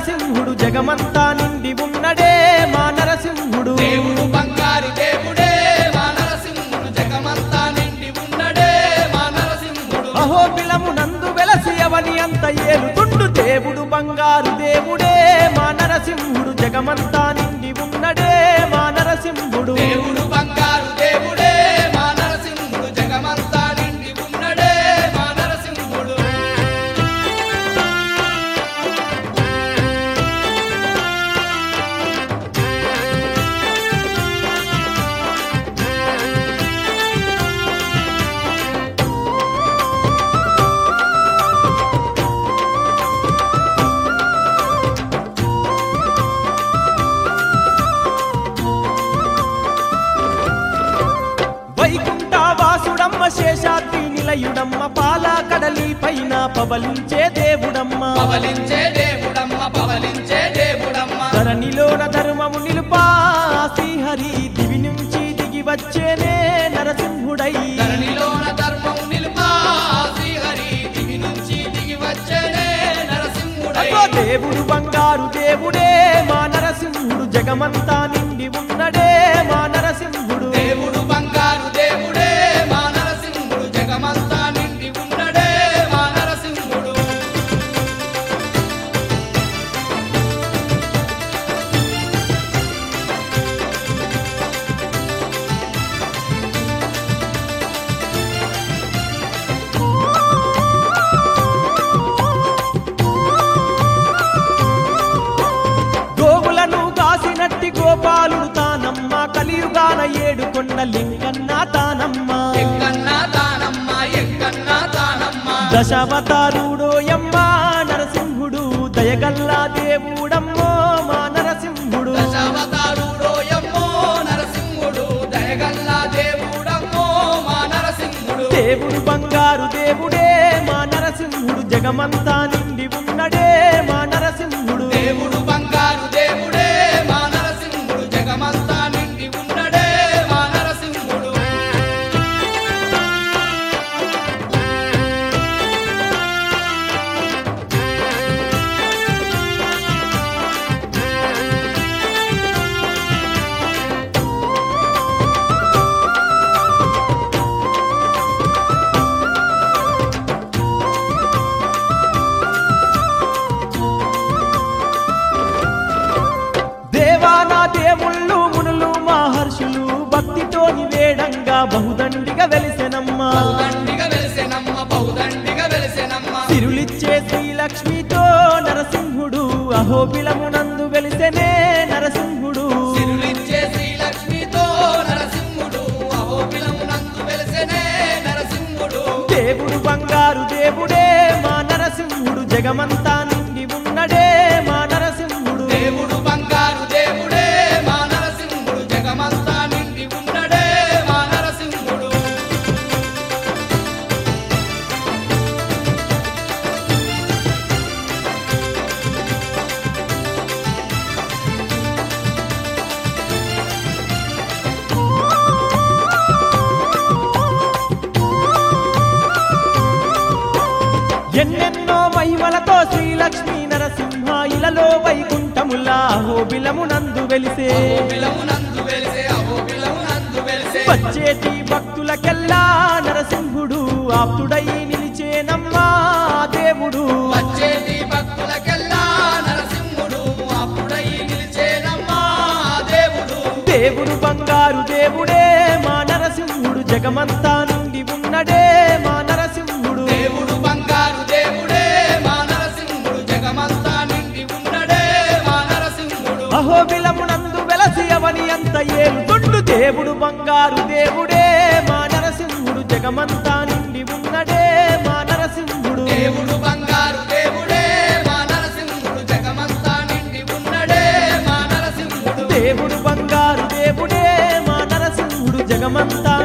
నరసింహుడు జగమంతా నిండి ఉన్నడే మా నరసింహుడు దేవుడు బంగారు దేవుడే మా నరసింహుడు జగమంతా నిండి ఉన్నడే మా నరసింహుడు అహోబిలము నందు వెలసి అవని అంత ఏలుతుండు దేవుడు బంగారు దేవుడే మా నరసింహుడు జగమంతా నిండి ఉన్నడే మా నరసింహుడు దేవుడు బంగారు దేవుడే మా నరసింహుడు జగమంతా నిండి ఉన్నడే మా నరసింహుడు వైకుంఠ వాసుడమ్మ శేషాద్రి నిలయుడమ్మ పాలా కడలి పైన పవలించే దేవుడమ్మ పవలించే దేవుడమ్మ పవలించే దేవుడమ్మ ధరణిలోన ధర్మము నిలుపా శ్రీహరి దివి నుంచి దిగి వచ్చేనే నరసింహుడై ధరణిలోన ధర్మం నిలుపా శ్రీహరి దివి నుంచి దిగి వచ్చేనే నరసింహుడై అగో దేవుడు బంగారు దేవుడే మా నరసింహుడు జగమంతా నిండి ఉన్నడే మా నరసింహుడు దేవుడు బంగారు దేవుడే మా నరసింహుడు జగమంతా నిండి ఉన్నడే మా నరసింహుడు గోవులను కాసినట్టి గోపాలుడు తానమ్మ కలియుగాన ఏడు కొండ లింగన్న తానమ్మ ఎక్కన్నా తానమ్మ ఎక్కన్నా తానమ్మ దశావతారుడోయమ్మ నరసింహుడు దయగల్లా దేవుడమ్మో మా నరసింహుడు దశావతారుడోయమ్మో నరసింహుడు దయగల్లా దేవుడమ్మో మా నరసింహుడు దేవుడు బంగారు దేవుడే మా నరసింహుడు జగమంతా నిండి ఉన్నడే మా నరసింహుడు దేవుడు బంగారు దేవుడే మా నరసింహుడు జగమంతా నిండి ఉన్నడే మా నరసింహుడు దేవానా దేవుళ్ళు మునులు మహర్షులు భక్తితోని వేడంగా బహుదండిగా వెలిసెనమ్మ బహుదండిగా వెలిసెనమ్మ బహుదండిగా వెలిసెనమ్మ సిరులిచ్చే శ్రీలక్ష్మితో నరసింహుడు అహోబిలమునందు వెలిసెనే నరసింహుడు సిరులిచ్చే శ్రీలక్ష్మితో నరసింహుడు అహోబిలమునందు వెలిసెనే నరసింహుడు దేవుడు బంగారు దేవుడే మా నరసింహుడు జగమంతా నిండి ఉన్నడే మా నరసింహుడు దేవుడు బంగారు దేవుడే మా నరసింహుడు జగమంతా నిండి ఉన్నడే మా నరసింహుడు ఎన్నెన్నో మహిమలతో శ్రీలక్ష్మీ నరసింహ ఇలలో వైకుంఠములా అహోబిలమునందు వెలిసే అహోబిలమునందు వెలిసే అహోబిలమునందు వెలిసే వచ్చేటి భక్తులకెల్లా నరసింహుడు ఆప్తుడై నిలిచేనమ్మా దేవుడు వచ్చేటి భక్తులకెల్లా నరసింహుడు అప్పుడై నిలిచేనమ్మా దేవుడు దేవుడు బంగారు దేవుడే మా నరసింహుడు జగమంతా నుండి ఉన్నడే మా నరసింహుడు దేవుడు బంగారు దేవుడే మా నరసింహుడు జగమంతా నిండి ఉన్నడే మా నరసింహుడు అహోబిలమునందు వెలసి అవని అంత ఏలుతుండు దేవుడు బంగారు దేవుడే మా నరసింహుడు జగమంతా నిండి ఉన్నడే మా నరసింహుడు దేవుడు బంగారు దేవుడే మా నరసింహుడు జగమంతా నిండి ఉన్నడే మా నరసింహుడు దేవుడు బంగారు దేవుడే మా నరసింహుడు జగమంతా